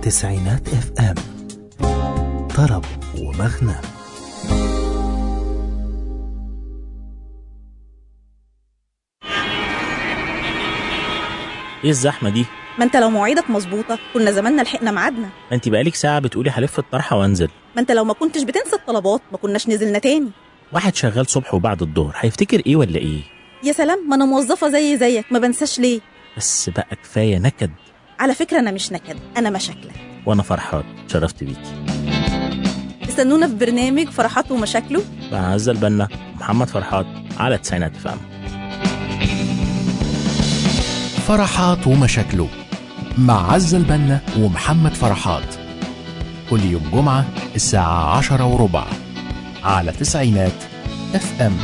تسعينات اف ام طرب ومغنى ايه الزحمه دي ما انت لو مواعيدك مظبوطه كنا زماننا لحقنا ميعادنا ما انت بقالك ساعه بتقولي هلف الطرحه وانزل ما انت لو ما كنتش بتنسى الطلبات ما كناش نزلنا تاني واحد شغال صبح وبعد الظهر هيفتكر ايه ولا ايه يا سلام ما انا موظفه زي زيك ما بنساش ليه بس بقى كفايه نكد على فكره انا مش نكد انا مشاكلك وانا فرحان شرفت بيكي استنونا في برنامج فرحات ومشاكله مع عزة البنا محمد فرحات على تسعينات فهم فرحات ومشاكله مع عزة البنا ومحمد فرحات كل يوم جمعة الساعة عشرة وربع على تسعينات اف ام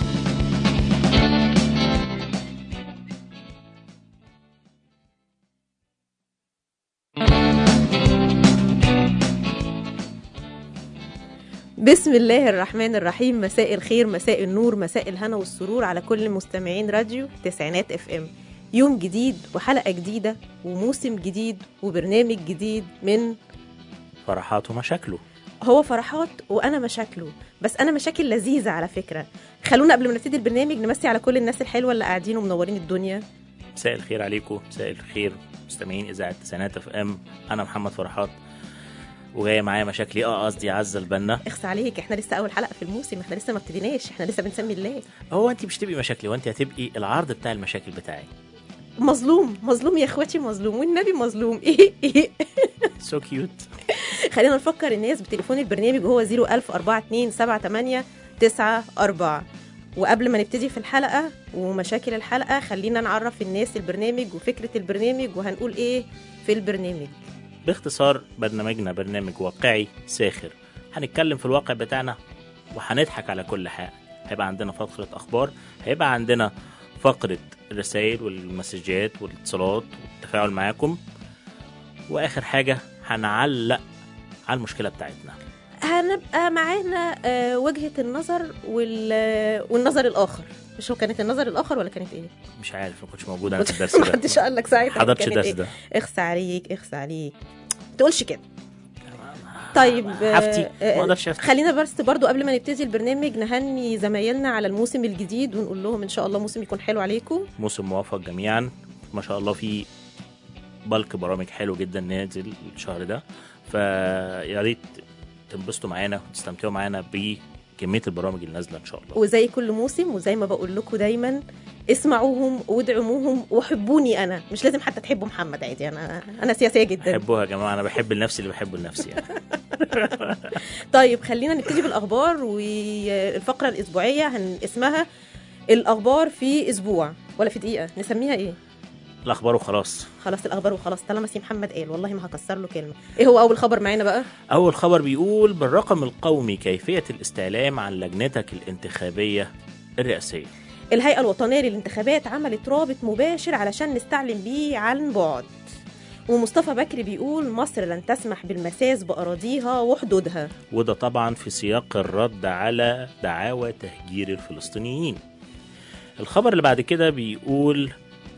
بسم الله الرحمن الرحيم مساء الخير مساء النور مساء الهنا والسرور على كل مستمعين راديو تسعينات اف ام يوم جديد وحلقة جديدة وموسم جديد وبرنامج جديد من فرحات ومشاكله هو فرحات وانا مشاكله بس انا مشاكل لذيذة على فكرة خلونا قبل ما نبتدي البرنامج نمسي على كل الناس الحلوة اللي قاعدين ومنورين الدنيا مساء الخير عليكم مساء الخير مستمعين اذاعه تسعينات اف ام انا محمد فرحات وجايه معايا مشاكلي اه قصدي عزة البنا اخس عليك احنا لسه اول حلقة في الموسم احنا لسه ما ابتديناش احنا لسه بنسمي الله هو انت مش تبقي مشاكلي وانت هتبقي العرض بتاع المشاكل بتاعي مظلوم مظلوم يا اخواتي مظلوم والنبي مظلوم ايه ايه سو كيوت خلينا نفكر الناس بتليفون البرنامج وهو 010427894 وقبل ما نبتدي في الحلقة ومشاكل الحلقة خلينا نعرف الناس البرنامج وفكرة البرنامج وهنقول ايه في البرنامج باختصار برنامجنا برنامج واقعي ساخر هنتكلم في الواقع بتاعنا وهنضحك على كل حاجة هيبقى عندنا فقرة أخبار هيبقى عندنا فقرة الرسائل والمسجات والاتصالات والتفاعل معاكم وآخر حاجة هنعلق على المشكلة بتاعتنا هنبقى معانا آه، وجهة النظر وال... والنظر الآخر مش هو كانت النظر الآخر ولا كانت ايه؟ مش عارف ما كنتش موجود أنا في الدرس ما ده حدش قال لك ساعتها حضرتش كانت الدرس إيه؟ ده اخس عليك اخس عليك ما تقولش كده طيب آه، هفتي آه، ما اقدرش افتي خلينا بس برضو قبل ما نبتدي البرنامج نهني زمايلنا على الموسم الجديد ونقول لهم ان شاء الله موسم يكون حلو عليكم موسم موفق جميعا ما شاء الله في بلك برامج حلو جدا نازل الشهر ده فيا ريت تنبسطوا معانا وتستمتعوا معانا بكميه البرامج اللي نازله ان شاء الله وزي كل موسم وزي ما بقول لكم دايما اسمعوهم وادعموهم وحبوني انا مش لازم حتى تحبوا محمد عادي انا انا سياسيه جدا حبوها يا جماعه انا بحب لنفسي اللي بحبه لنفسي يعني. طيب خلينا نبتدي بالاخبار والفقره الاسبوعيه هن اسمها الاخبار في اسبوع ولا في دقيقه نسميها ايه الاخبار وخلاص خلاص الاخبار وخلاص طالما سي محمد قال والله ما هكسر له كلمه ايه هو اول خبر معانا بقى اول خبر بيقول بالرقم القومي كيفيه الاستعلام عن لجنتك الانتخابيه الرئاسيه الهيئه الوطنيه للانتخابات عملت رابط مباشر علشان نستعلم بيه عن بعد ومصطفى بكري بيقول مصر لن تسمح بالمساس باراضيها وحدودها وده طبعا في سياق الرد على دعاوى تهجير الفلسطينيين الخبر اللي بعد كده بيقول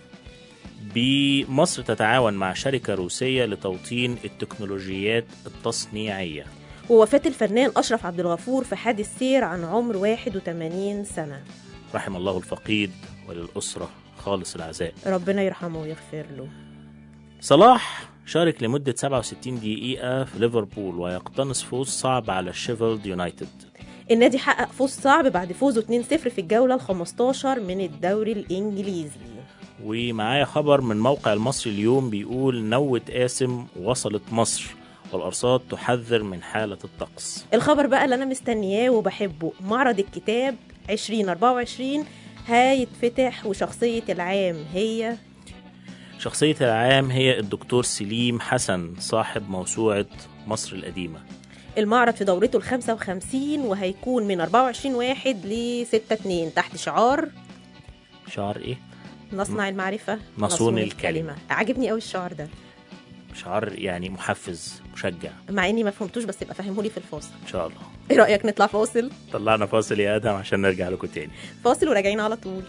بمصر تتعاون مع شركة روسية لتوطين التكنولوجيات التصنيعية ووفاة الفنان أشرف عبد الغفور في حادث سير عن عمر 81 سنة رحم الله الفقيد وللأسرة خالص العزاء ربنا يرحمه ويغفر له صلاح شارك لمدة 67 دقيقة في ليفربول ويقتنص فوز صعب على شيفيلد يونايتد النادي حقق فوز صعب بعد فوزه 2-0 في الجولة ال 15 من الدوري الإنجليزي ومعايا خبر من موقع المصري اليوم بيقول نوة قاسم وصلت مصر والأرصاد تحذر من حالة الطقس الخبر بقى اللي أنا مستنياه وبحبه معرض الكتاب 2024 هيتفتح وشخصية العام هي شخصية العام هي الدكتور سليم حسن صاحب موسوعة مصر القديمة المعرض في دورته ال 55 وهيكون من 24 واحد ل 6 2 تحت شعار شعار ايه؟ نصنع المعرفة نصون الكلمة. عجبني قوي الشعار ده شعار يعني محفز مشجع مع اني ما فهمتوش بس يبقى فهمهولي في الفاصل ان شاء الله ايه رايك نطلع فاصل طلعنا فاصل يا ادم عشان نرجع لكم تاني فاصل وراجعين على طول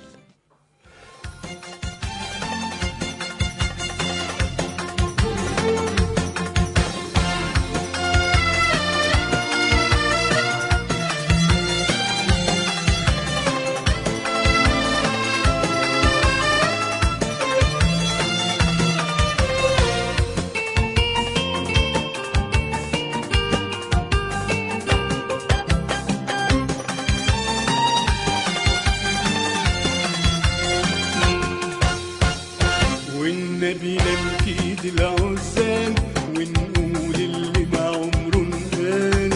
والنبي ننكيد العزال ونقول اللي ما عمره انقال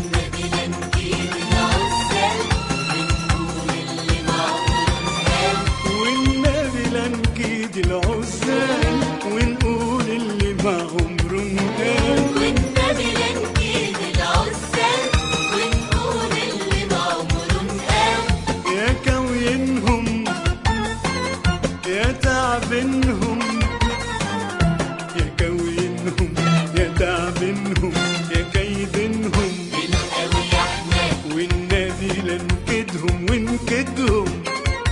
والنبي لنكيد العزال ونقول اللي ما عمره انقال والنبي لنكيد العزال ونقول اللي ما عمره انقال يا كوينهم يا تعبنهم يا كوينهم يا تعبنهم يا كيدنهم بالقوي يا احمد والنبي لنكدهم ونكدهم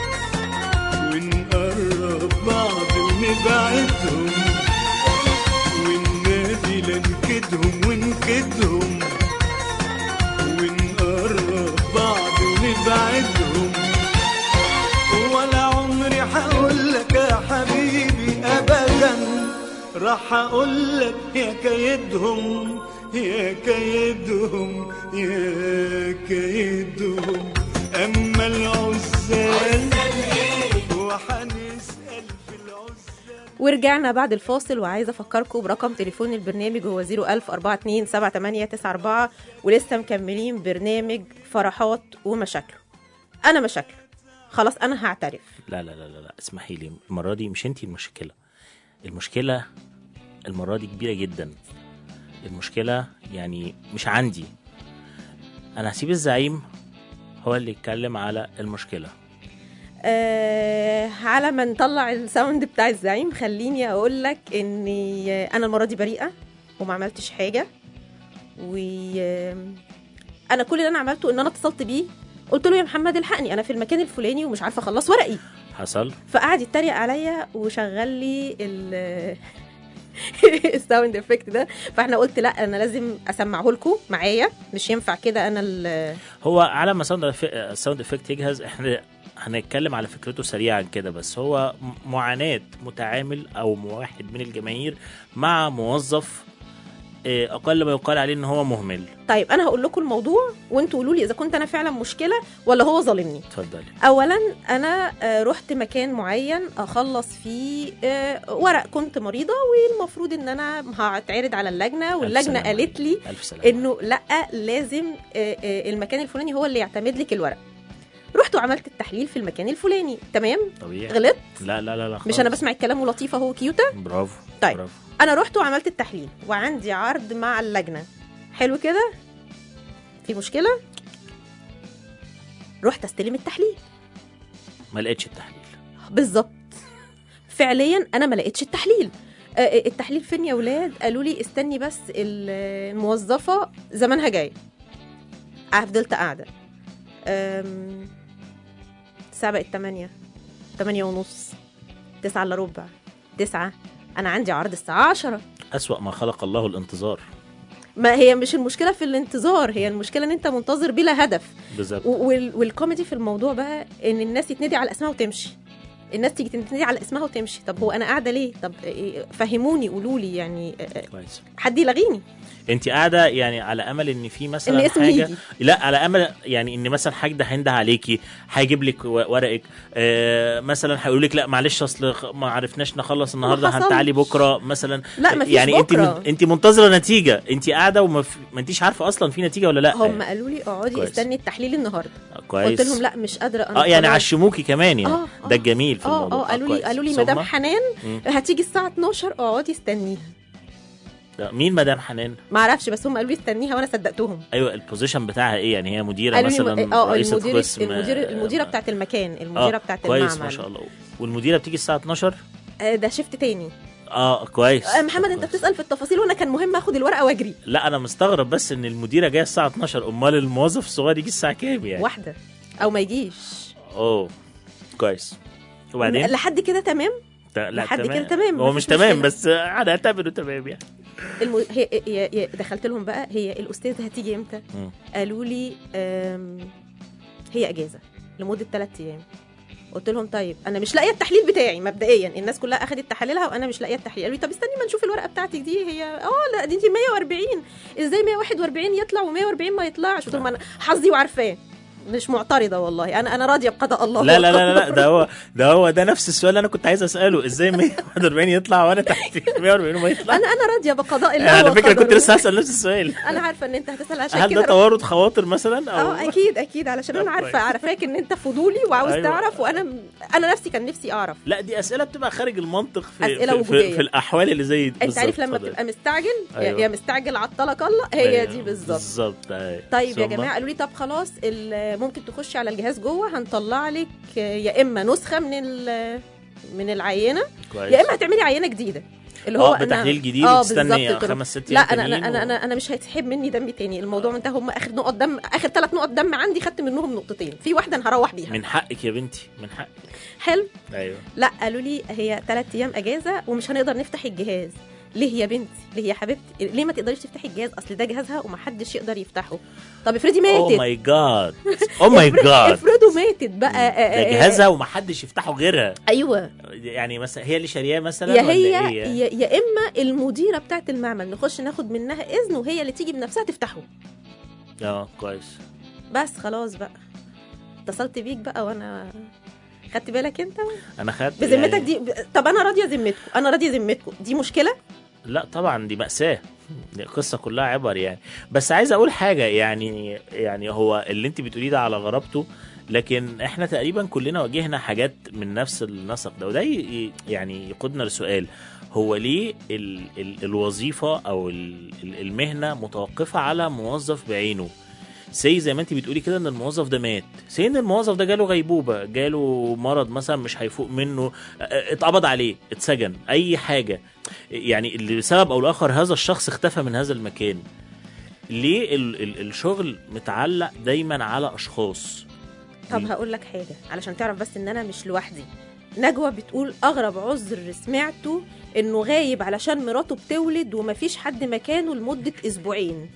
ونقرب بعض ونبعدهم والنبي لنكدهم ونكدهم ونقرب بعض ونبعدهم ولا عمري هقول لك يا حبيبي ابدا راح اقول لك يا كيدهم يا كيدهم يا كيدهم اما العزال وحنسال في العزال ورجعنا بعد الفاصل وعايزه افكركم برقم تليفون البرنامج هو 010427894 ولسه مكملين برنامج فرحات ومشاكله انا مشاكله خلاص انا هعترف لا لا لا لا, لا. اسمحي لي المره دي مش انت المشكله المشكله المره دي كبيره جدا المشكله يعني مش عندي انا هسيب الزعيم هو اللي يتكلم على المشكله آه على ما نطلع الساوند بتاع الزعيم خليني اقول لك اني انا المره دي بريئه وما عملتش حاجه و انا كل اللي انا عملته ان انا اتصلت بيه قلت له يا محمد الحقني انا في المكان الفلاني ومش عارفه اخلص ورقي حصل فقعد يتريق عليا وشغل لي ال الساوند افكت ده فاحنا قلت لا انا لازم اسمعه لكم معايا مش ينفع كده انا ال- هو على ما ساوند الساوند افكت يجهز احنا هنتكلم على فكرته سريعا كده بس هو م- معاناة متعامل او واحد من الجماهير مع موظف آه، اقل ما يقال عليه ان هو مهمل طيب انا هقول لكم الموضوع وانتوا قولوا لي اذا كنت انا فعلا مشكله ولا هو ظالمني اتفضلي اولا انا آه، رحت مكان معين اخلص فيه آه، ورق كنت مريضه والمفروض ان انا هتعرض على اللجنه واللجنه سلامة. قالت لي الف سلامه انه لا لازم آه، آه، المكان الفلاني هو اللي يعتمد لك الورق رحت وعملت التحليل في المكان الفلاني تمام طبيعي غلطت لا لا لا لا مش خالص. انا بسمع الكلام ولطيفه هو كيوته برافو طيب. برافو انا رحت وعملت التحليل وعندي عرض مع اللجنه حلو كده في مشكله رحت استلم التحليل ما لقيتش التحليل بالظبط فعليا انا ما لقيتش التحليل آه، آه، التحليل فين يا ولاد قالوا لي استني بس ال- الموظفه زمانها جاي آه، فضلت قاعده أم، الساعه بقت 8 8 ونص 9 الا ربع 9 انا عندي عرض الساعه 10 اسوأ ما خلق الله الانتظار ما هي مش المشكله في الانتظار هي المشكله ان انت منتظر بلا هدف بالظبط و- وال- والكوميدي في الموضوع بقى ان الناس يتندي على اسمها وتمشي الناس تيجي تتندي على اسمها وتمشي طب هو انا قاعده ليه طب إيه- فهموني قولوا لي يعني آه، آه، كويس حد يلغيني انت قاعده يعني على امل ان في ان مثلا اسمي حاجه يجي لا على امل يعني ان مثلا حاجه ده هينده عليكي هيجيب لك و- ورقك آه مثلا هيقول لك لا معلش اصل خ- ما عرفناش نخلص النهارده حصلش. هتعالي بكره مثلا لا مفيش يعني انت بكرة. من انت منتظره نتيجه انت قاعده وما في- ما انتيش عارفه اصلا في نتيجه ولا لا هم قالوا لي اقعدي كويس. استني التحليل النهارده كويس قلت لهم لا مش قادره انا اه يعني خلاص. عشموكي كمان يعني آه، آه. ده الجميل في اه الموضوع اه قالوا لي كويس. قالوا لي ثم؟ مدام حنان مم. هتيجي الساعه 12 اقعدي استنيها لا، مين مدام حنان ما اعرفش بس هم قالوا لي استنيها وانا صدقتهم ايوه البوزيشن بتاعها ايه يعني هي مديره قالوا لي مثلا اه رئيسه المدير قسم المدير المديره بتاعت المكان المديره آه، بتاعت كويس المعمل ما شاء الله والمديره بتيجي الساعه 12 آه، ده شفت تاني اه كويس آه، محمد انت كويس. بتسال في التفاصيل وانا كان مهم اخد الورقه واجري لا انا مستغرب بس ان المديره جايه الساعه 12 امال الموظف الصغير يجي الساعه كام يعني واحده او ما يجيش اوه كويس وبعدين لحد كده تمام ت- لا لحد كده تمام، هو مفيش مش تمام مشكلة. بس هنعتبره تمام يعني الم... هي... هي... هي... دخلت لهم بقى هي الاستاذه هتيجي امتى مم. قالوا لي أم... هي اجازه لمده ثلاث ايام قلت لهم طيب انا مش لاقيه التحليل بتاعي مبدئيا الناس كلها اخذت تحاليلها وانا مش لاقيه التحليل قالوا لي طب استني ما نشوف الورقه بتاعتك دي هي اه لا دي انت 140 ازاي 141 يطلع و140 ما يطلعش قلت لهم انا حظي وعارفاه مش معترضه والله انا انا راضيه بقضاء الله لا لا لا لا ده هو ده هو ده نفس السؤال اللي انا كنت عايز اساله ازاي 141 يطلع وانا تحت 140 وما يطلع انا انا راضيه بقضاء الله على فكره وقدره. كنت لسه هسال نفس السؤال انا عارفه ان انت هتسال عشان هل ده كده توارد خواطر مثلا او اه اكيد اكيد علشان انا طب عارفه كويس. عارفاك ان انت فضولي وعاوز أيوة. تعرف وانا انا نفسي كان نفسي اعرف لا دي اسئله بتبقى خارج المنطق في أسئلة في, في, وجودية. في الاحوال اللي زي دي انت عارف بالظبط، لما اتفضل. بتبقى مستعجل يا- أيوة. يا مستعجل عطلك الله هي أيوة، دي بالظبط بالظبط أيوة. طيب يا ثم؟ جماعه قالوا لي طب خلاص ال- ممكن تخشي على الجهاز جوه هنطلع لك يا اما نسخه من ال- من العينه كويس يا اما هتعملي عينه جديده اللي هو اه أنا- بتحليل جديد اه وتستني بالظبط كده. خمس ست لا ايام انا انا تانيين انا و- انا, أنا مش هيتسحب مني دم تاني الموضوع انتهى هم اخر نقط دم اخر ثلاث نقط دم عندي خدت منهم نقطتين في واحده انا هروح بيها من حقك يا بنتي من حقك حلو ايوه لا قالوا لي هي ثلاث ايام اجازه ومش هنقدر نفتح الجهاز ليه يا بنتي ليه يا حبيبتي ليه ما تقدريش تفتحي الجهاز اصل ده جهازها ومحدش يقدر يفتحه طب افرضي اوه ماتت ماي جاد اوه ماي افرض- جاد افرضوا ماتت بقى آه، ده آه، آه، جهازها ومحدش يفتحه غيرها ايوه يعني مثلا هي اللي شارياه مثلا يا ولا هي ايه يا, يا اما المديره بتاعت المعمل نخش ناخد منها اذن وهي اللي تيجي بنفسها تفتحه اه كويس بس خلاص بقى اتصلت بيك بقى وانا خدت بالك انت انا خدت بذمتك يعني- دي طب انا راضيه ذمتكم انا راضيه ذمتكم دي مشكله لا طبعا دي مأساة دي القصة كلها عبر يعني بس عايز اقول حاجة يعني يعني هو اللي انت بتقوليه ده على غرابته لكن احنا تقريبا كلنا واجهنا حاجات من نفس النسق ده وده ي- يعني يقودنا لسؤال هو ليه ال ال الوظيفة او ال ال المهنة متوقفة على موظف بعينه سي زي ما انت بتقولي كده ان الموظف ده مات سي ان الموظف ده جاله غيبوبة جاله مرض مثلا مش هيفوق منه اه، اتقبض عليه اتسجن اي حاجة يعني لسبب او لاخر هذا الشخص اختفى من هذا المكان ليه ال ال الشغل متعلق دايما على اشخاص طب هقول لك حاجه علشان تعرف بس ان انا مش لوحدي نجوى بتقول اغرب عذر سمعته انه غايب علشان مراته بتولد ومفيش حد مكانه لمده اسبوعين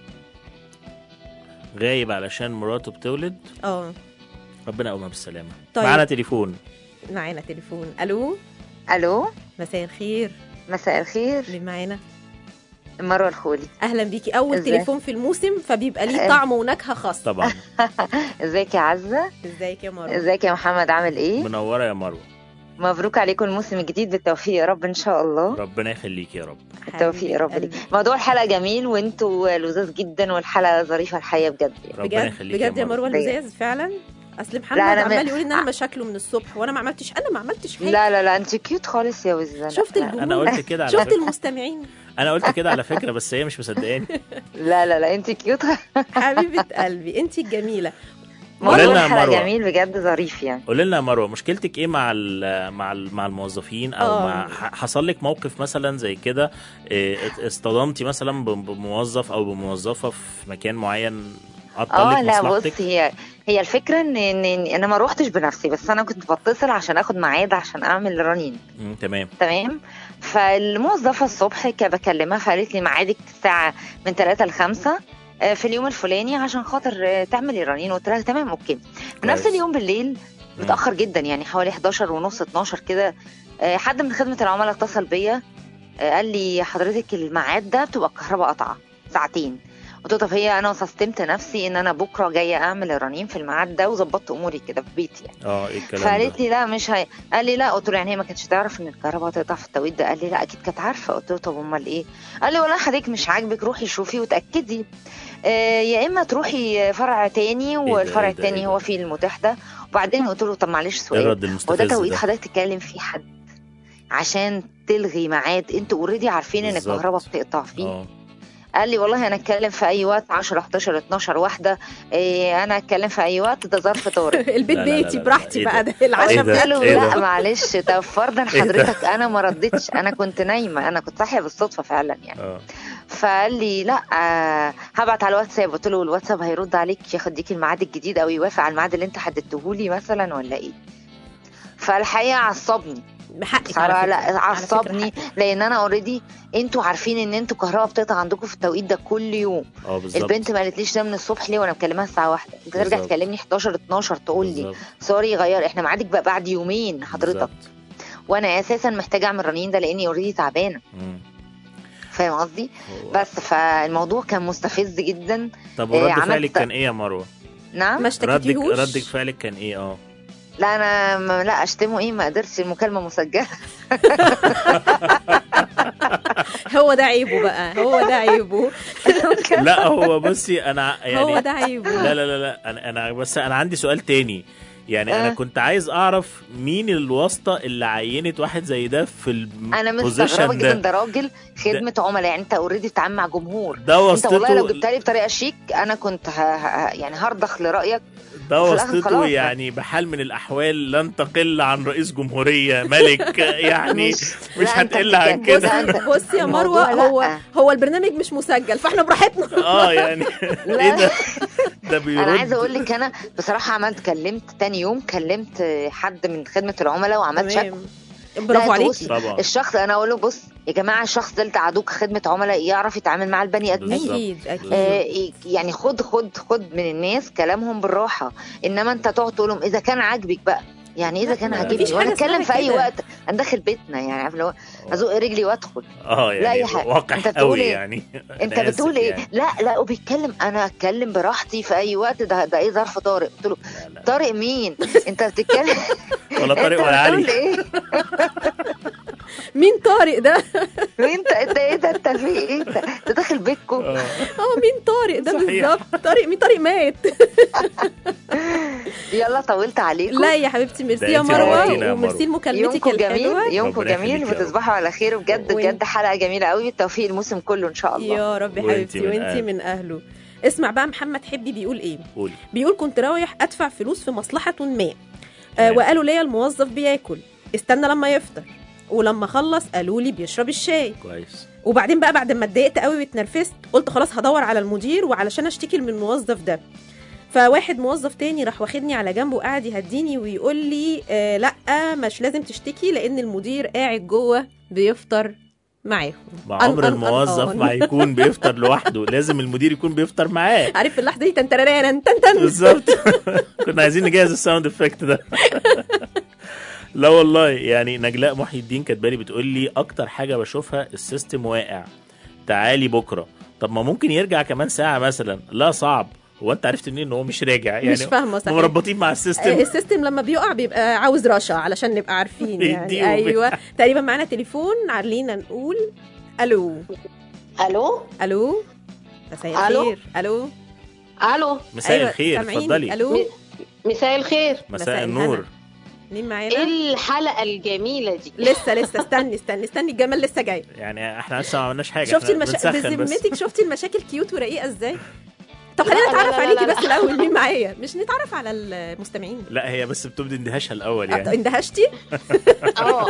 غايب علشان مراته بتولد اه ربنا يقومها بالسلامه طيب. معانا تليفون معانا تليفون الو الو مساء الخير مساء الخير مين معانا مروه الخولي اهلا بيكي اول ازاي؟ تليفون في الموسم فبيبقى ليه أه. طعم ونكهه خاصه طبعا ازيك يا عزه ازيك يا مروه ازيك يا محمد عامل ايه منوره يا مروه مبروك عليكم الموسم الجديد بالتوفيق يا رب ان شاء الله ربنا يخليك يا رب بالتوفيق يا رب حبيبة ليك موضوع الحلقه جميل وانتوا لذاذ جدا والحلقه ظريفه الحقيقه بجد ربنا بجد يخليك بجد يا مروه بجد. لزاز فعلا اصل محمد لا، أنا عمال م- يقول ان انا مشاكله من الصبح وانا ما عملتش انا ما عملتش حاجه لا لا لا انت كيوت خالص يا وزه لا، شفت لا. الجمهور انا قلت كده على شفت فكره المستمعين انا قلت كده على فكره بس هي مش مصدقاني لا لا لا انت كيوت حبيبه قلبي انت الجميله قولي موضوع لنا يا الحلقه مروة. جميل بجد ظريف يعني قولي لنا يا مروه مشكلتك ايه مع ال مع ال مع الموظفين او آه. مع ح- حصل لك موقف مثلا زي كده إيه، ات- اصطدمتي مثلا ب- بموظف او بموظفه في مكان معين عطل اه لك لا مصلحتك بص هي هي الفكره ان ان إن انا ما روحتش بنفسي بس انا كنت بتصل عشان اخد ميعاد عشان اعمل رنين مم، تمام تمام فالموظفه الصبح كانت بكلمها فقالت لي ميعادك الساعه من 3 ل 5 في اليوم الفلاني عشان خاطر آه، تعملي رنين قلت لها تمام اوكي في نفس كويس. اليوم بالليل متاخر جدا يعني حوالي 11 ونص 12 كده آه، حد من خدمه العملاء اتصل بيا آه، قال لي حضرتك الميعاد ده بتبقى الكهرباء قطعه ساعتين قلت له طب هي انا سستمت نفسي ان انا بكره جايه اعمل الرنين في الميعاد ده وظبطت اموري كده في بيتي يعني اه ايه الكلام فقالت ده لي لا مش هي قال لي لا قلت له يعني هي ما كانتش تعرف ان الكهرباء هتقطع في التوقيت ده قال لي لا اكيد كانت عارفه قلت له طب امال ايه قال لي والله حضرتك مش عاجبك روحي شوفي وتاكدي آه يا اما تروحي فرع تاني والفرع إيه ده، إيه التاني ده؟ هو فيه المتاح ده وبعدين قلت له طب معلش ايه سؤال الرد وده المستفز توقيت ده حضرتك تتكلم فيه حد عشان تلغي ميعاد انتوا اوريدي عارفين ان بالظبط. الكهرباء بتقطع فيه اه قال لي والله انا اتكلم في اي وقت 10 11 12 واحده إيه انا اتكلم في اي وقت ده ظرف طارئ البيت لا، لا، لا، بيتي لا، براحتي إيه بقى ده؟ ده إيه العشاء ده؟ قلت له إيه لا ده؟ معلش طب فرضا إيه ده؟ حضرتك انا ما ردتش انا كنت نايمه انا كنت صاحيه بالصدفه فعلا يعني اه فقال لي لا آه هبعت على الواتساب قلت له الواتساب هيرد عليك ياخد ديك الميعاد الجديد او يوافق على الميعاد اللي انت حددته لي مثلا ولا ايه فالحقيقه عصبني بحقك صراحة على لا فكرة. على فكرة عصبني حقك. لان انا اوريدي انتوا عارفين ان انتوا كهرباء بتقطع عندكم في التوقيت ده كل يوم اه بالظبط البنت ما قالتليش ده من الصبح ليه وانا مكلمها الساعه واحدة انت ترجع بالظبط. تكلمني 11 12 تقول لي بالظبط. سوري غير احنا ميعادك بقى بعد يومين حضرتك بالظبط. وانا اساسا محتاجه اعمل رنين ده لاني اوريدي تعبانه مم. فاهم قصدي هو- بس فالموضوع كان مستفز جدا طب إيه، ورد عملت- فعلك كان ايه يا مروه نعم ما ردك اشتكيتيهوش ردك فعلك كان ايه اه لا انا ما لا اشتمه ايه ما قدرتش المكالمه مسجله هو ده عيبه بقى هو ده عيبه لا هو بصي انا يعني هو ده عيبه لا لا لا لا انا انا بس انا عندي سؤال تاني يعني انا آه. كنت عايز اعرف مين الواسطه اللي عينت واحد زي ده في انا البوزيشن مستغربه جدا ده ده راجل خدمه عملاء يعني انت اوريدي بتتعامل مع جمهور ده انت والله لو واسطته جبتها لي بطريقه شيك انا كنت ه... ه... يعني هرضخ لرايك ده وفي الآخر واسطته خلاص. يعني بحال من الاحوال لن تقل عن رئيس جمهوريه ملك يعني مش- مش لا، أنت هتقل عن بتتكلم- بص كده أنت- بص يا الموضوع مروه لا. هو هو البرنامج مش مسجل فاحنا براحتنا اه يعني لا. ايه ده ده بيرد انا عايزه اقول لك انا بصراحه عملت كلمت تاني يوم كلمت حد من خدمه العملاء وعملت شك تمام برافو لا، بص، عليكي طبعا الشخص انا اقول له بص يا جماعه الشخص ده اللي عدوك خدمه عملاء يعرف يتعامل مع البني ادمين بالظبط. اكيد اكيد آه يعني خد خد خد من الناس كلامهم بالراحه انما انت تقعد تقول لهم اذا كان عاجبك بقى يعني اذا كان لا، عاجبني مفيش وانا حاجة اتكلم اسمها في اي كده. وقت انا داخل بيتنا يعني عارف اللي هو ازق رجلي وادخل اه لا، يعني يا حق. واقع أنت بتقول قوي إيه؟ يعني انت أنا آسف بتقول ايه يعني. لا لا وبيتكلم انا اتكلم براحتي في اي وقت ده ده ايه ظرف طارق قلت له لا لا طارق مين انت بتتكلم ولا طارق انت ولا بتقول علي ايه مين طارق ده انت انت ايه ده انت في ايه انت انت داخل بيتكم آه. اه مين طارق ده صحيح. بالظبط طارق مين طارق مات يلا طولت عليكم لا يا حبيبتي ميرسي ده يا انت مروه نورتينا يا وميرسي مروة. لمكالمتك يومكم جميل الحلوه يومكم ربنا جميل يخليك يا رب. وتصبحوا على خير وبجد وين- بجد حلقه جميله قوي بالتوفيق الموسم كله ان شاء الله يا رب يا وانتي حبيبتي من وانتي أهله. من اهله اسمع بقى محمد حبي بيقول ايه قولي بيقول كنت رايح ادفع فلوس في مصلحه ما آه تمام. وقالوا ليا الموظف بياكل استنى لما يفطر ولما خلص قالوا لي بيشرب الشاي كويس وبعدين بقى بعد ما اتضايقت قوي واتنرفزت قلت خلاص هدور على المدير وعلشان اشتكي من الموظف ده فواحد موظف تاني راح واخدني على جنبه وقعد يهديني ويقول لي آه لا مش لازم تشتكي لان المدير قاعد جوه بيفطر معاهم ما أن- عمر أن- الموظف أن- ما هيكون بيفطر لوحده لازم المدير يكون بيفطر معاه عارف في اللحظه دي تنترران تن تن بالظبط كنا عايزين نجهز الساوند افكت ده لا والله يعني نجلاء محي الدين كاتبالي بتقول لي اكتر حاجه بشوفها السيستم واقع تعالي بكره طب ما ممكن يرجع كمان ساعه مثلا لا صعب هو انت عرفت منين ان هو مش راجع يعني مش فاهمه صحيح مربطين مع آه، السيستم السيستم لما بيقع بيبقى عاوز رشا علشان نبقى عارفين يديه يعني وبي- ايوه تقريبا معانا تليفون علينا نقول الو الو الو مساء ألو؟ الخير الو مساء الو الخير سامعيني؟ اتفضلي الو م- مساء الخير مساء مساء النور الهنا. مين ايه معانا الحلقه الجميله دي لسه لسه استني استني استني الجمال لسه جاي يعني احنا لسه ما عملناش حاجه شفتي احنا المشا... بنسخن بس. بذمتك شفتي المشاكل كيوت ورقيقه ازاي طب لا، خلينا لا، نتعرف لا، عليكي لا، بس لا. الاول مين معايا مش نتعرف على المستمعين لا هي بس بتبدي اندهاشها الاول أه، يعني اندهشتي اه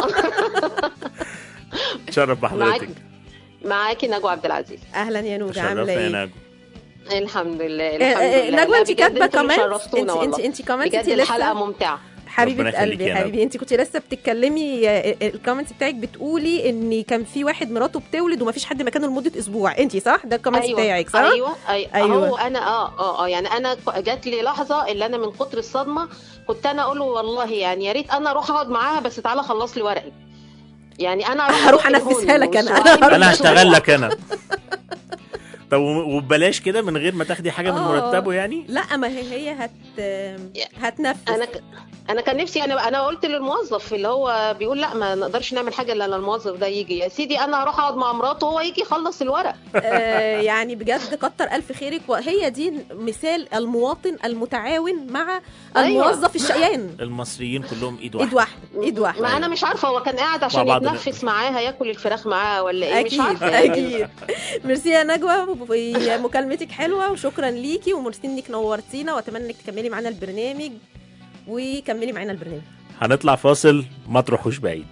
تشرف معاك بحضرتك معاكي نجوى عبد العزيز اهلا يا نوجه تشرفنا عامله يا ايه نجوى الحمد لله آه، الحمد آه، لله نجوى لا، انت بجد كاتبه انتوا كمان شرفتونا انت انت والله. انت كمان بجد انت الحلقه لسه ممتعه حبيبه ربنا يخليك قلبي يا حبيبي انت كنت لسه بتتكلمي آه، الكومنت بتاعك بتقولي ان كان في واحد مراته بتولد ومفيش حد مكانه لمده اسبوع انت صح ده الكومنت ايوه بتاعك صح ايوه ايوه, أيوة. أيوة. هو انا اه اه اه يعني انا ك- جات لي لحظه اللي انا من كتر الصدمه كنت انا اقول له والله يعني يا ريت انا اروح اقعد معاها بس تعالى خلص لي ورقي يعني انا هروح أدخل انفذها هون لك أنا. وسؤالي انا مش هشتغل هروح. لك انا طب وببلاش كده من غير ما تاخدي حاجه من آه. مرتبه يعني لا ما هي هي هت هتنفذ انا ك... انا كان نفسي انا انا قلت للموظف اللي هو بيقول لا ما نقدرش نعمل حاجه الا لما الموظف ده يجي يا سيدي انا هروح اقعد مع مراته وهو يجي يخلص الورق آه، يعني بجد كتر الف خيرك وهي دي مثال المواطن المتعاون مع أيوة. الموظف الشقيان المصريين كلهم ايد ايد واحده واحده ايد واحده ما انا مش عارفه هو كان قاعد عشان بعض يتنفس معاها ياكل الفراخ معاها ولا ايه مش اكيد عارفه يعني. اكيد ميرسي يا نجوى مكالمتك حلوه وشكرا ليكي وميرسي انك نورتينا واتمنى انك تكملي معانا البرنامج وكملي معانا البرنامج هنطلع فاصل ما تروحوش بعيد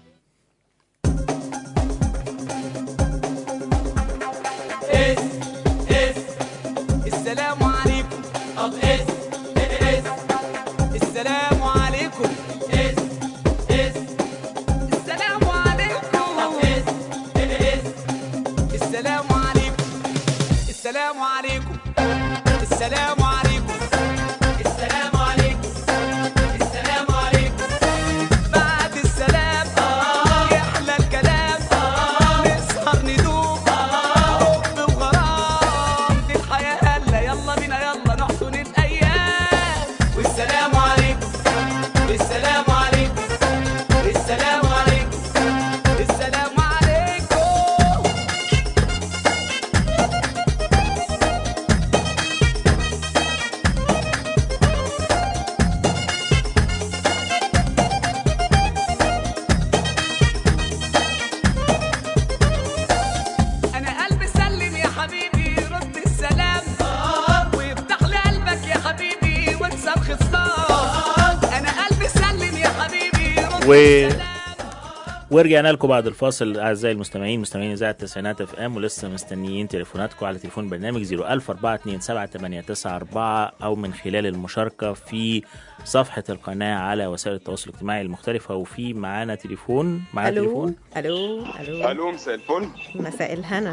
السلام عليكم طب اس اس السلام عليكم اس اس السلام عليكم طب اس اس السلام عليكم السلام عليكم السلام عليكم السلام عليكم السلام عليكم بعد السلام يحلى الكلام نسهر ندوب حب وغرام دي الحياة هلا يلا بينا يلا نحسن الأيام و ورجعنا لكم بعد الفاصل اعزائي المستمعين مستمعين اذاعه التسعينات اف ام ولسه مستنيين تليفوناتكم على تليفون برنامج 010427894 او من خلال المشاركه في صفحه القناه على وسائل التواصل الاجتماعي المختلفه وفي معانا تليفون معانا الو تليفون الو الو الو مساء الفل مساء الهنا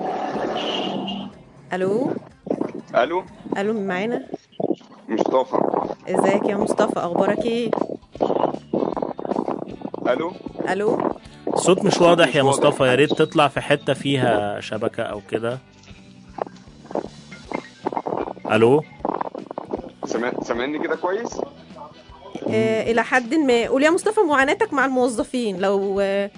الو الو الو مين معانا مصطفى ازيك يا مصطفى اخبارك ايه الو الو الصوت مش واضح مش يا واضح. مصطفى يا ريت تطلع في حته فيها شبكه او كده الو سمع... سامعني كده كويس آه الى حد ما قول يا مصطفى معاناتك مع الموظفين لو آه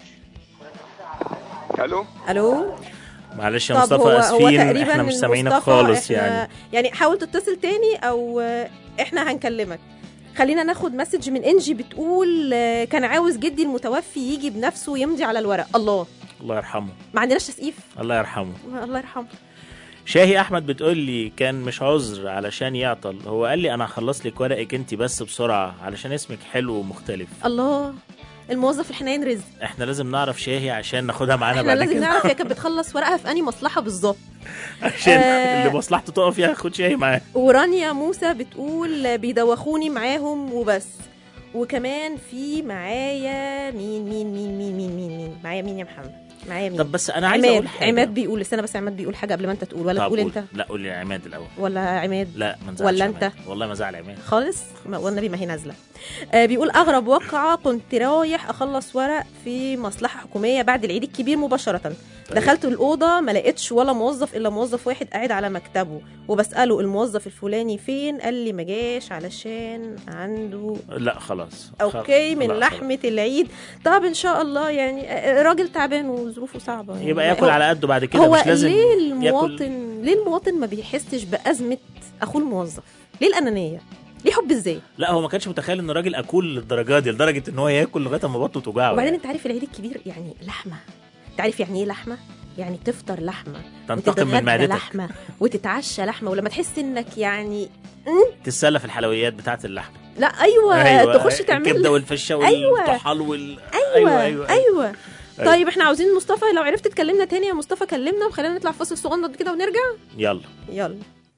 الو الو معلش يا طب مصطفى هو هو اسفين تقريبا احنا مش سامعينك مصطفى خالص إحنا- يعني يعني حاول تتصل تاني او آه، احنا هنكلمك خلينا ناخد مسج من انجي بتقول آه، كان عاوز جدي المتوفي يجي بنفسه ويمضي على الورق الله الله يرحمه ما عندناش تسقيف الله يرحمه الله يرحمه شاهي احمد بتقول لي كان مش عذر علشان يعطل هو قال لي انا هخلص لك ورقك انت بس بسرعه علشان اسمك حلو ومختلف الله الموظف الحنين رزق احنا لازم نعرف شاهي عشان ناخدها معانا احنا بعد لازم كده نعرف هي كانت بتخلص ورقها في انهي مصلحه بالظبط عشان آه. اللي مصلحته تقف فيها خد شاهي معاه ورانيا موسى بتقول بيدوخوني معاهم وبس وكمان في معايا مين مين مين مين مين مين مين معايا مين يا محمد معايا مين طب بس انا عايز عماد اقول حاجه عماد بيقول استنى بس عماد بيقول حاجه قبل ما انت تقول ولا طب تقول قول. انت لا قول لي عماد الاول ولا عماد لا ما نزعلش ولا عماد. أنت؟ والله ما زعل عماد خالص ما والنبي ما هي نازله آه بيقول اغرب واقعه كنت رايح اخلص ورق في مصلحه حكوميه بعد العيد الكبير مباشره دخلت الاوضه ما لقيتش ولا موظف الا موظف واحد قاعد على مكتبه وبساله الموظف الفلاني فين قال لي ما جاش علشان عنده لا خلاص اوكي من لا، خلاص. لحمه العيد طب ان شاء الله يعني آه، راجل تعبان وظروفه صعبه يعني. يبقى ياكل هو- على قده بعد كده هو مش لازم ليه ياكل المواطن ليه المواطن ما بيحسش بازمه اخوه الموظف ليه الانانيه ليه حب ازاي لا هو ما كانش متخيل ان الراجل اكول للدرجه دي لدرجه ان هو ياكل لغايه ما بطنه توجعه وبعدين يعني. انت عارف العيد الكبير يعني لحمه انت عارف يعني ايه لحمه يعني تفطر لحمه تنتقم من وتتغدى معدتك لحمه وتتعشى لحمه ولما تحس انك يعني تتسلى في الحلويات بتاعه اللحمه لا ايوه, تخش تعمل الكبده والفشه أيوة. والطحال وال ايوه أيوة، ايوه, أيوة. أيوة. طيب احنا عاوزين مصطفى لو عرفت تكلمنا تاني يا مصطفى كلمنا وخلينا نطلع فاصل صغنن كده ونرجع يلا يلا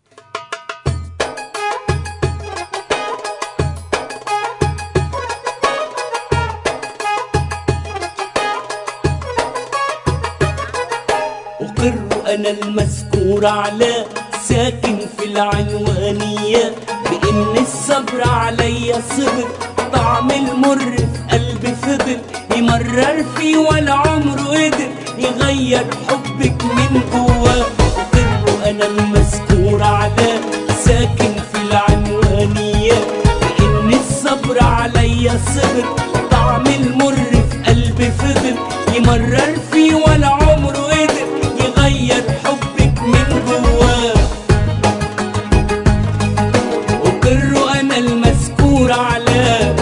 أقر أنا المذكور على ساكن في العنوانية بإن الصبر عليا صبر طعم المر في قلبي فضل يمرر فيه ولا عمره قدر يغير حبك من جواه أقر أنا المذكور على ساكن في العنوانية بإن الصبر عليا صبر طعم المر في قلبي فضل يمرر فيه ولا عمره قدر يغير حبك من جواه أقر أنا المذكور على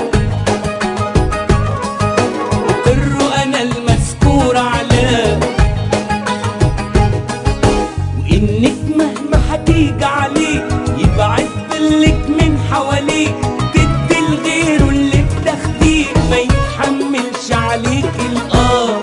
أقر أنا المذكور على وإنك مهما هتيجي عليك يبعد ظلك من حواليك تدي لغيره اللي بتاخديه ما يتحملش عليك الآه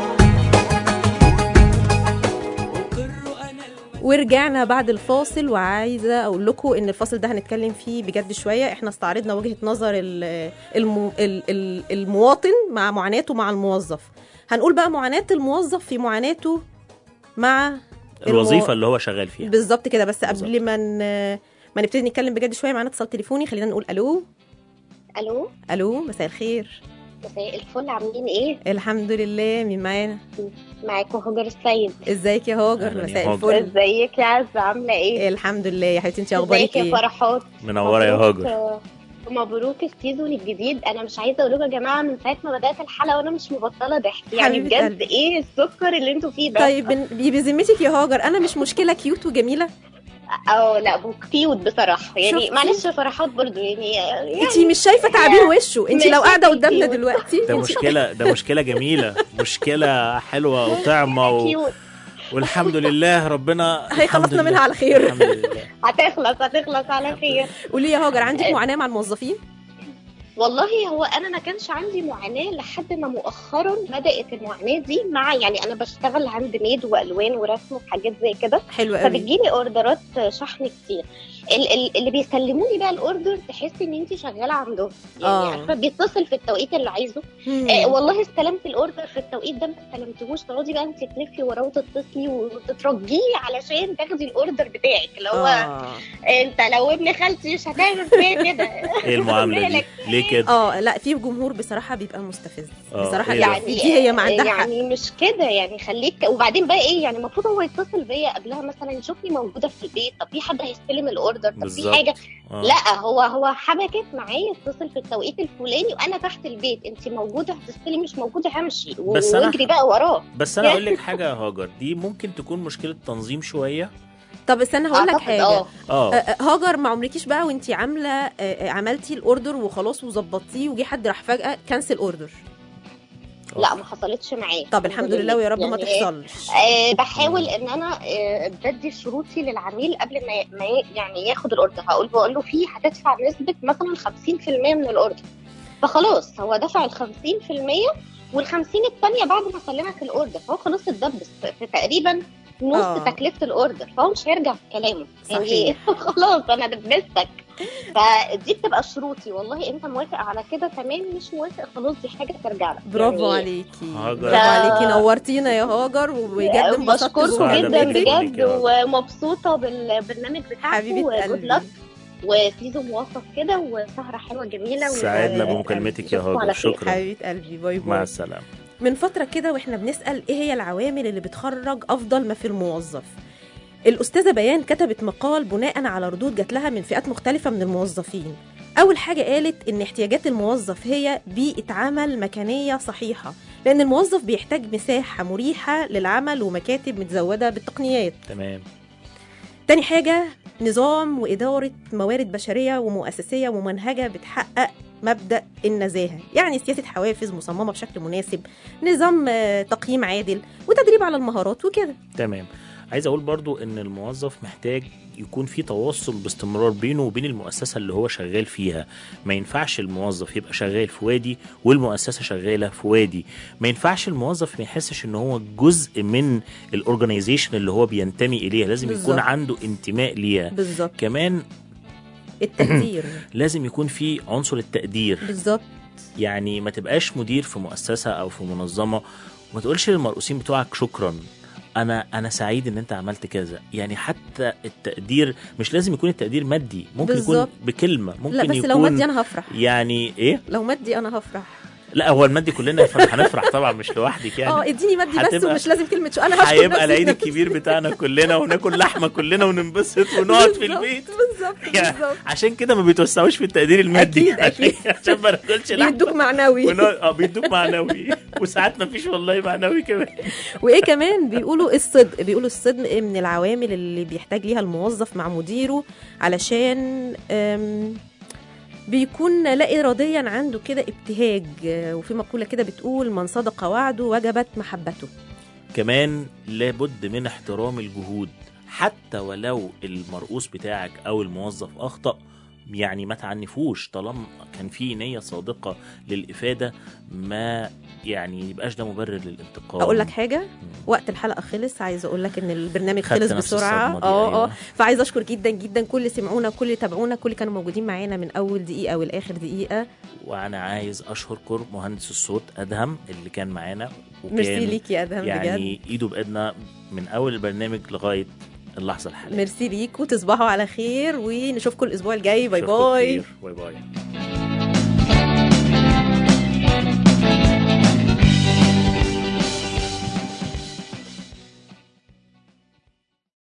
أقر أنا المذكور ورجعنا بعد الفاصل وعايزه اقول لكم ان الفاصل ده هنتكلم فيه بجد شويه احنا استعرضنا وجهه نظر ال- الم... ال- ال- المواطن مع معاناته مع الموظف هنقول بقى معاناه الموظف في معاناته مع الوظيفه اللي هو شغال فيها بالظبط كده بس بالظبط. قبل ما ن- ما نبتدي نتكلم بجد شويه معانا اتصال تليفوني خلينا نقول الو الو الو مساء الخير مساء الفل عاملين ايه الحمد لله مين معانا معاكم هاجر السيد ازيك يا هاجر أهلاً يا مساء هاجر. الفل ازيك يا عزة عامله ايه الحمد لله يا حبيبتي انت ازيك اخبارك يا ايه فرحات منوره يا مبروك- هاجر مبروك السيزون الجديد انا مش عايزه اقول لكم يا جماعه من ساعه ما بدات الحلقه وانا مش مبطله ضحك يعني حبيبة بجد قلبي. ايه السكر اللي انتوا فيه ده طيب بن- بذمتك يا هاجر انا مش مشكله كيوت وجميله اه لا كيوت بصراحه يعني شفتي؟ معلش يا فرحات برضو يعني, يعني انت مش شايفه تعابير وشه انت لو ماشي قاعده قدامنا كيوت. دلوقتي ده انت مشكله ده مشكله جميله مشكله حلوه وطعمه و... كيوت والحمد لله ربنا الحمد هيخلصنا لله. منها على خير. الحمد لله هتخلص هتخلص على خير قولي يا هاجر عندك معاناه مع الموظفين والله هو انا ما كانش عندي معاناه لحد ما مؤخرا بدات المعاناه دي مع يعني انا بشتغل هاند ميد والوان ورسم وحاجات زي كده حلو قوي فبتجيلي اوردرات شحن كتير ال- ال- اللي بيسلموني بقى الاوردر تحسي ان انت شغاله عندهم يعني آه. عارفه بيتصل في التوقيت اللي عايزه مم. آه والله استلمت الاوردر في التوقيت ده ما استلمتهوش تقعدي بقى انت تلفي وراه وتتصلي وتترجيه علشان تاخدي الاوردر بتاعك اللي هو آه. انت لو ابن خالتي مش هتعمل فيا كده ايه المعامله دي مالك؟ ليه كده اه لا في جمهور بصراحه بيبقى مستفز آه، بصراحه إيه ده؟ يعني دي هي ما عندها حق يعني مش كده يعني خليك وبعدين بقى ايه يعني المفروض هو يتصل بيا قبلها مثلا يشوفني موجوده في البيت طب في حد هيستلم الاوردر طب في بالظبط. حاجه آه. لا هو هو حبكت معايا اتصل في التوقيت الفلاني وانا تحت البيت انت موجوده هتستلمي مش موجوده همشي بس أنا- واجري بقى وراه بس انا اقول لك حاجه يا هاجر دي ممكن تكون مشكله تنظيم شويه طب استنى هقول لك أعتقد حاجه اه اه آه، آه، هاجر ما عمركيش بقى وانت عامله آه، آه، عملتي الاوردر وخلاص وظبطتيه وجي حد راح فجاه كانسل اوردر لا ما حصلتش معايا طب الحمد لله ويا رب ما يعني تحصلش آه بحاول ان انا آه بدي شروطي للعميل قبل ما, ما ي- يعني ياخد الاوردر هقول بقول له فيه هتدفع نسبه مثلا 50% من الاوردر فخلاص هو دفع ال 50% وال 50 الثانيه بعد ما سلمك الاوردر فهو خلاص اتدبس في تقريبا نص آه. تكلفه الاوردر فهو مش هيرجع في كلامه يعني صحيح. خلاص انا دبستك فدي بتبقى شروطي والله انت موافق على كده تمام مش موافق خلاص دي حاجه ترجع لك برافو يعني عليكي هاجر. برافو عليكي نورتينا يا هاجر وبجد انبسطت بشكركم سعادة جدا بيكي بجد بيكي يا ومبسوطه بالبرنامج بتاعكم حبيبه وجود قلبي لك وسيزون موفق كده وسهره حلوه جميله سعدنا و- بمكالمتك يا نشوفكم هاجر على خير. شكرا حبيبه قلبي باي مع باي السلامه من فترة كده واحنا بنسأل ايه هي العوامل اللي بتخرج افضل ما في الموظف الأستاذة بيان كتبت مقال بناء على ردود جات لها من فئات مختلفة من الموظفين أول حاجة قالت إن احتياجات الموظف هي بيئة عمل مكانية صحيحة لأن الموظف بيحتاج مساحة مريحة للعمل ومكاتب متزودة بالتقنيات تمام تاني حاجة نظام وإدارة موارد بشرية ومؤسسية ومنهجة بتحقق مبدأ النزاهة يعني سياسة حوافز مصممة بشكل مناسب نظام آه، تقييم عادل وتدريب على المهارات وكده تمام عايز اقول برضو ان الموظف محتاج يكون في تواصل باستمرار بينه وبين المؤسسة اللي هو شغال فيها ما ينفعش الموظف يبقى شغال في وادي والمؤسسة شغالة في وادي ما ينفعش الموظف ما يحسش ان هو جزء من الاورجنايزيشن اللي هو بينتمي اليها لازم يكون بالظبط. عنده انتماء ليها بالظبط كمان التقدير لازم يكون في عنصر التقدير بالظبط يعني ما تبقاش مدير في مؤسسه او في منظمه وما تقولش للمرؤوسين بتوعك شكرا انا انا سعيد ان انت عملت كذا يعني حتى التقدير مش لازم يكون التقدير مادي ممكن بالظبط. يكون بكلمه ممكن لا بس يكون لو مادي أنا هفرح يعني ايه لو مادي أنا هفرح لا هو المادي كلنا هنفرح هنفرح طبعا مش لوحدك اه يعني اديني مادي بس هتبقى- ومش لازم كلمة شو أنا هشكر هيبقى نفسي العيد بنفسي. الكبير بتاعنا كلنا وناكل لحمه كلنا وننبسط ونقعد في بالظبط، البيت بالظبط يعني بالظبط عشان كده ما بيتوسعوش في التقدير المادي أكيد، أكيد. عشان- عشان ما ناكلش لحمه بيدوك معنوي ونقعد- اه بيدوك معنوي وساعات ما فيش والله معنوي كمان وايه كمان بيقولوا الصدق بيقولوا الصدق من العوامل اللي بيحتاج ليها الموظف مع مديره علشان أم، بيكون لا اراديا عنده كده ابتهاج آه، وفي مقوله كده بتقول من صدق وعده وجبت محبته كمان لابد من احترام الجهود حتى ولو المرؤوس بتاعك او الموظف اخطا يعني ما تعنفوش طالما كان في نيه صادقه للافاده ما يعني يبقاش ده مبرر للانتقام اقول لك حاجه وقت الحلقه خلص عايزه اقول لك ان البرنامج خدت خلص نفس بسرعه الصدمة دي، اه أيوة. اه فعايزه اشكر جدا جدا كل اللي سمعونا كل اللي تابعونا كل اللي كانوا موجودين معانا من اول دقيقه والاخر دقيقه وانا عايز اشكر مهندس الصوت ادهم اللي كان معانا ميرسي ليك يا ادهم بجد يعني ايده بايدنا من اول البرنامج لغايه اللحظه الحاليه ميرسي ليك وتصبحوا على خير ونشوفكم الاسبوع الجاي باي أشوفكم باي كتير. باي باي